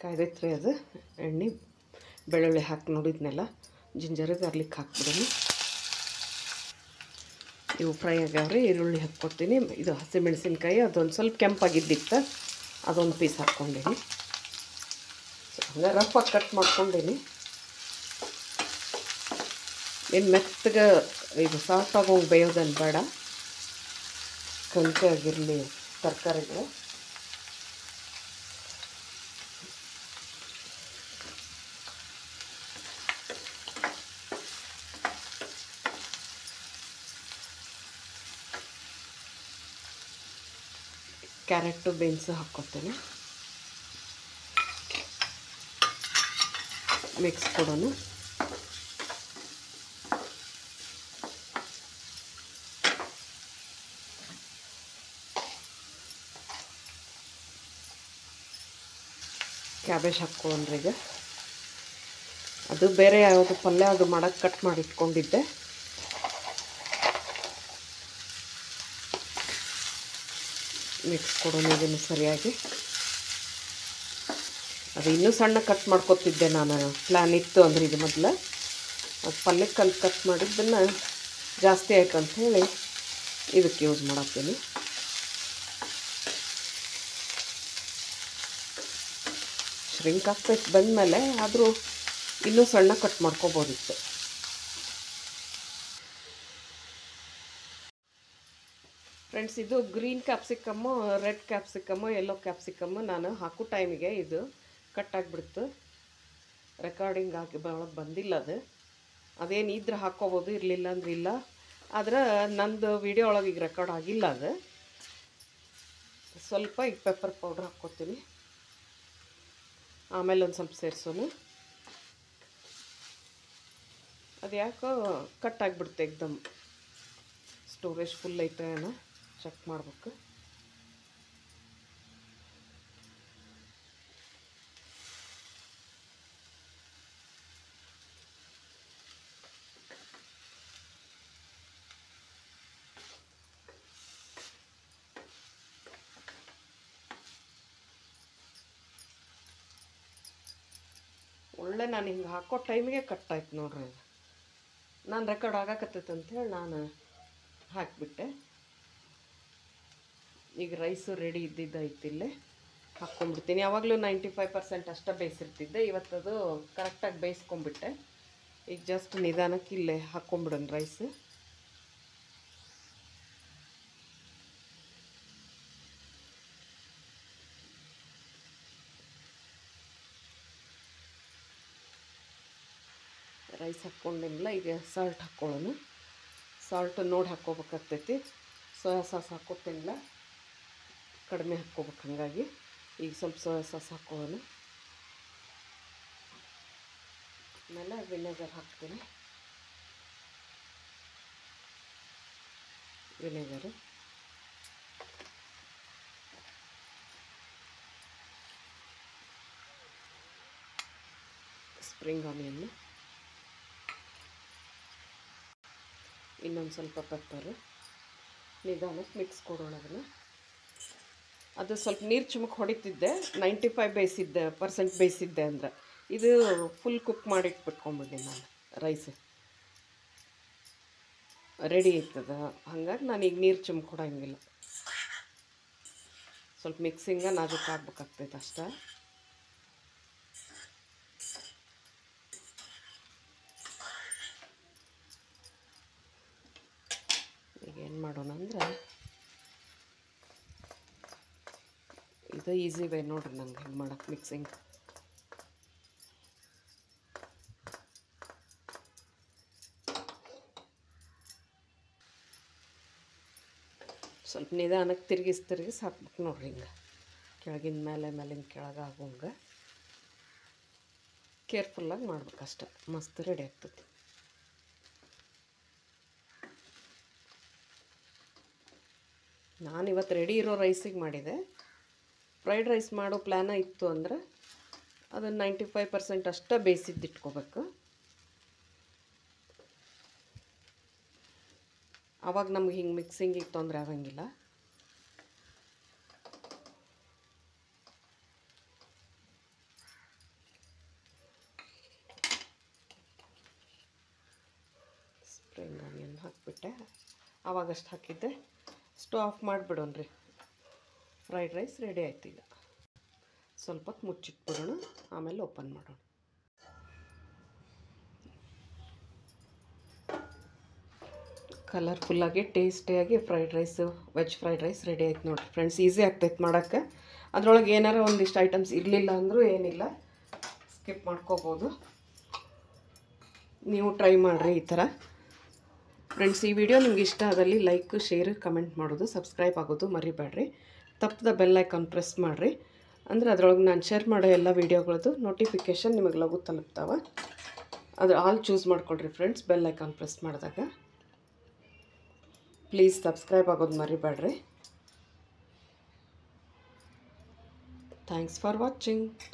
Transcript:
ಕಾಯ್ದೈತ್ರಿ ಅದು ಎಣ್ಣೆ ಬೆಳ್ಳುಳ್ಳಿ ಹಾಕಿ ನೋಡಿದ್ನೆಲ್ಲ ಜಿಂಜರ್ ಗಾರ್ಲಿಕ್ ಹಾಕ್ಬಿಡೋಣ ಇವು ಫ್ರೈ ಆಗ್ಯಾವ್ರಿ ಈರುಳ್ಳಿ ಹಾಕ್ಕೊಡ್ತೀನಿ ಇದು ಹಸಿಮೆಣಸಿನ್ಕಾಯಿ ಅದೊಂದು ಸ್ವಲ್ಪ ಕೆಂಪಾಗಿದ್ದಿತ್ತು ಅದೊಂದು ಪೀಸ್ ಹಾಕ್ಕೊಂಡೀನಿ ಹಂಗೆ ರಫಾಗಿ ಕಟ್ ಮಾಡ್ಕೊಂಡೀನಿ ಏನು ಮೆತ್ತಗೆ ಇದು ಸಾಫ್ಟ್ ಆಗೋಂಗೆ ಬೇಯೋದನ್ನು ಬೇಡ ಕಂಕೆ ಆಗಿರಲಿ ತರಕಾರಿಗಳು ಕ್ಯಾರೆಟು ಬೀನ್ಸು ಹಾಕ್ಕೊತೇನೆ ಮಿಕ್ಸ್ ಕೊಡೋಣ ಕ್ಯಾಬೇಜ್ ಹಾಕ್ಕೊಳ್ಳೋಣ್ರಿ ಈಗ ಅದು ಬೇರೆ ಯಾವುದು ಪಲ್ಯ ಅದು ಮಾಡೋಕ್ಕೆ ಕಟ್ ಮಾಡಿ ಇಟ್ಕೊಂಡಿದ್ದೆ ಮಿಕ್ಸ್ ಕೊಡೋಣ ಇದನ್ನು ಸರಿಯಾಗಿ ಅದು ಇನ್ನೂ ಸಣ್ಣ ಕಟ್ ಮಾಡ್ಕೊತಿದ್ದೆ ನಾನು ಪ್ಲ್ಯಾನ್ ಇತ್ತು ಅಂದ್ರೆ ಇದು ಮೊದಲು ಅದು ಪಲ್ಯಕ್ಕೆ ಅಲ್ಲಿ ಕಟ್ ಮಾಡಿದ್ದನ್ನು ಜಾಸ್ತಿ ಆಯ್ತು ಅಂತ ಹೇಳಿ ಇದಕ್ಕೆ ಯೂಸ್ ಮಾಡತ್ತೀನಿ ಶ್ರಿಂಕ್ ಆಗ್ತೈತೆ ಬಂದಮೇಲೆ ಆದರೂ ಇನ್ನೂ ಸಣ್ಣ ಕಟ್ ಮಾಡ್ಕೋಬೋದಿತ್ತು ಫ್ರೆಂಡ್ಸ್ ಇದು green capsicum red capsicum yellow capsicum ನಾನು ಹಾಕೋ ಟೈಮಿಗೆ ಇದು ಕಟ್ ಆಗಿಬಿಡ್ತು ರೆಕಾರ್ಡಿಂಗ್ ಆಗಿ ಒಳಗೆ ಬಂದಿಲ್ಲ ಅದು ಅದೇನು ಇದ್ರೆ ಹಾಕ್ಕೋಬೋದು ಇರಲಿಲ್ಲ ಅಂದ್ರೆ ಇಲ್ಲ ಆದ್ರೆ ನಂದು ವಿಡಿಯೋ ಒಳಗೆ ಈಗ ರೆಕಾರ್ಡ್ ಆಗಿಲ್ಲ ಅದು ಸ್ವಲ್ಪ ಈಗ ಪೆಪ್ಪರ್ ಪೌಡ್ರ್ ಹಾಕ್ಕೊತೀನಿ ಆಮೇಲೆ ಒಂದು ಸ್ವಲ್ಪ ಸೇರಿಸೋನು ಅದು ಯಾಕೋ ಕಟ್ ಆಗಿಬಿಡುತ್ತೆ ಎಕ್ದಮ್ ಸ್ಟೋರೇಜ್ ಫುಲ್ ಐತೆ ಏನೋ ಚೆಕ್ ಮಾಡ್ಬೇಕು ಒಳ್ಳೆ ನಾನು ಹಿಂಗೆ ಹಾಕೋ ಟೈಮಿಗೆ ಕಟ್ ಆಯ್ತು ನೋಡ್ರಿ ಅದು ನಾನು ರೆಕಾರ್ಡ್ ಆಗಾಕತ್ತೈತೆ ಅಂಥೇಳಿ ನಾನು ಹಾಕಿಬಿಟ್ಟೆ ಈಗ ರೈಸು ರೆಡಿ ಇದ್ದಿದ್ದೈತಿ ಇಲ್ಲೇ ಹಾಕ್ಕೊಂಡ್ಬಿಡ್ತೀನಿ ಯಾವಾಗಲೂ ನೈಂಟಿ ಫೈವ್ ಪರ್ಸೆಂಟ್ ಅಷ್ಟೇ ಬೇಯಿಸಿರ್ತಿದ್ದೆ ಇವತ್ತದು ಕರೆಕ್ಟಾಗಿ ಬೇಯಿಸ್ಕೊಂಬಿಟ್ಟೆ ಈಗ ಜಸ್ಟ್ ನಿಧಾನಕ್ಕೆ ಇಲ್ಲೇ ಹಾಕ್ಕೊಂಬಿಡೋಣ ರೈಸ್ ರೈಸ್ ಹಾಕ್ಕೊಂಡಿಲ್ಲ ಈಗ ಸಾಲ್ಟ್ ಹಾಕ್ಕೊಳ್ಳೋಣ ಸಾಲ್ಟ್ ನೋಡಿ ಹಾಕ್ಕೋಬೇಕಾಗ್ತೈತಿ ಸೋಯಾ ಸಾಸ್ ಹಾಕ್ಕೊತೀನಿಲ್ಲ ಕಡಿಮೆ ಹಾಕ್ಕೋಬೇಕು ಹಾಗಾಗಿ ಈಗ ಸ್ವಲ್ಪ ಸೋಯಾ ಸಾಸ್ ಹಾಕ್ಕೊಳ್ಳೋಣ ಆಮೇಲೆ ವಿನೆಗರ್ ಹಾಕ್ತೀನಿ ವಿನೆಗರು ಸ್ಪ್ರಿಂಗ್ ಆನಿಯನ್ನು ಇನ್ನೊಂದು ಸ್ವಲ್ಪ ಪೆಪ್ಪರು ನಿಧಾನಕ್ಕೆ ಮಿಕ್ಸ್ ಕೊಡೋಣ ಅದನ್ನು ಅದು ಸ್ವಲ್ಪ ನೀರು ಚುಮಕ್ ಹೊಡಿತಿದ್ದೆ ನೈಂಟಿ ಫೈವ್ ಬೇಯಿಸಿದ್ದೆ ಪರ್ಸೆಂಟ್ ಬೇಯಿಸಿದ್ದೆ ಅಂದ್ರೆ ಇದು ಫುಲ್ ಕುಕ್ ಮಾಡಿ ಇಟ್ಬಿಟ್ಕೊಂಬಿಡಿ ನಾನು ರೈಸ್ ರೆಡಿ ಆಯ್ತದ ಹಂಗಾಗಿ ನಾನು ಈಗ ನೀರು ಚುಮಕ್ ಕೊಡೋಂಗಿಲ್ಲ ಸ್ವಲ್ಪ ಮಿಕ್ಸಿಂಗ ನಾಜೂಕ್ ಆಗ್ಬೇಕಾಗ್ತೈತೆ ಅಷ್ಟೇ ಈಗ ಏನು ಮಾಡೋಣ ಅಂದ್ರೆ ಇದು ಈಸಿ ವೇ ನೋಡ್ರಿ ನಂಗೆ ಹೆಂಗೆ ಮಾಡಕ್ಕೆ ಮಿಕ್ಸಿಂಗ್ ಸ್ವಲ್ಪ ನಿಧಾನಕ್ಕೆ ತಿರುಗಿಸಿ ತಿರುಗಿಸಿ ಹಾಕ್ಬೇಕು ನೋಡ್ರಿ ಹಿಂಗೆ ಕೆಳಗಿನ ಮೇಲೆ ಮೇಲಿನ ಕೆಳಗೆ ಆಗೋಂಗೆ ಕೇರ್ಫುಲ್ಲಾಗಿ ಮಾಡ್ಬೇಕಷ್ಟೆ ಮಸ್ತ್ ರೆಡಿ ಆಗ್ತೈತಿ ನಾನು ಇವತ್ತು ರೆಡಿ ಇರೋ ರೈಸಿಗೆ ಮಾಡಿದೆ ಫ್ರೈಡ್ ರೈಸ್ ಮಾಡೋ ಪ್ಲ್ಯಾನ ಇತ್ತು ಅಂದ್ರೆ ಅದನ್ನು ನೈಂಟಿ ಫೈವ್ ಪರ್ಸೆಂಟ್ ಅಷ್ಟೇ ಬೇಯಿಸಿದ್ದು ಇಟ್ಕೋಬೇಕು ಆವಾಗ ನಮ್ಗೆ ಹಿಂಗೆ ಮಿಕ್ಸಿಂಗಿಗೆ ತೊಂದರೆ ಆಗಂಗಿಲ್ಲ ಸ್ಪ್ರಿಂಗ್ ಆನಿಯನ್ ಹಾಕಿಬಿಟ್ಟೆ ಆವಾಗಷ್ಟು ಹಾಕಿದ್ದೆ ಸ್ಟವ್ ಆಫ್ ಮಾಡಿಬಿಡೋಣ್ರಿ ಫ್ರೈಡ್ ರೈಸ್ ರೆಡಿ ಆಯ್ತು ಈಗ ಸ್ವಲ್ಪ ಹೊತ್ತು ಮುಚ್ಚಿಟ್ಬಿಡೋಣ ಆಮೇಲೆ ಓಪನ್ ಮಾಡೋಣ ಕಲರ್ಫುಲ್ಲಾಗಿ ಟೇಸ್ಟಿಯಾಗಿ fried rice veg fried rice ready ಆಯ್ತು ನೋಡಿರಿ ಫ್ರೆಂಡ್ಸ್ ಈಸಿ ಆಗ್ತೈತೆ ಮಾಡೋಕ್ಕೆ ಅದರೊಳಗೆ ಏನಾರ ಒಂದಿಷ್ಟು ಐಟಮ್ಸ್ ಇರಲಿಲ್ಲ ಅಂದರೂ ಏನಿಲ್ಲ ಸ್ಕಿಪ್ ಮಾಡ್ಕೋಬೋದು ನೀವು ಟ್ರೈ ಮಾಡಿರಿ ಈ ಥರ ಫ್ರೆಂಡ್ಸ್ ಈ ವಿಡಿಯೋ ನಿಮ್ಗೆ ಇಷ್ಟ ಆದಲ್ಲಿ ಲೈಕ್ ಶೇರ್ ಕಮೆಂಟ್ ಮಾಡೋದು ಸಬ್ಸ್ಕ್ರೈಬ್ ಆಗೋದು ಮರಿಬೇಡ್ರಿ ತಪ್ಪದ ಬೆಲ್ ಐಕಾನ್ ಪ್ರೆಸ್ ಮಾಡಿರಿ ಅಂದರೆ ಅದ್ರೊಳಗೆ ನಾನು ಶೇರ್ ಮಾಡೋ ಎಲ್ಲ ವೀಡಿಯೋಗಳದ್ದು ನೋಟಿಫಿಕೇಷನ್ ನಿಮಗೆ ಲಘು ತಲುಪ್ತಾವೆ ಅದು ಆಲ್ ಚೂಸ್ ಮಾಡ್ಕೊಳ್ರಿ ಫ್ರೆಂಡ್ಸ್ ಬೆಲ್ ಐಕಾನ್ ಪ್ರೆಸ್ ಮಾಡಿದಾಗ ಪ್ಲೀಸ್ ಸಬ್ಸ್ಕ್ರೈಬ್ ಆಗೋದು ಮರಿಬೇಡ್ರಿ ಥ್ಯಾಂಕ್ಸ್ ಫಾರ್ ವಾಚಿಂಗ್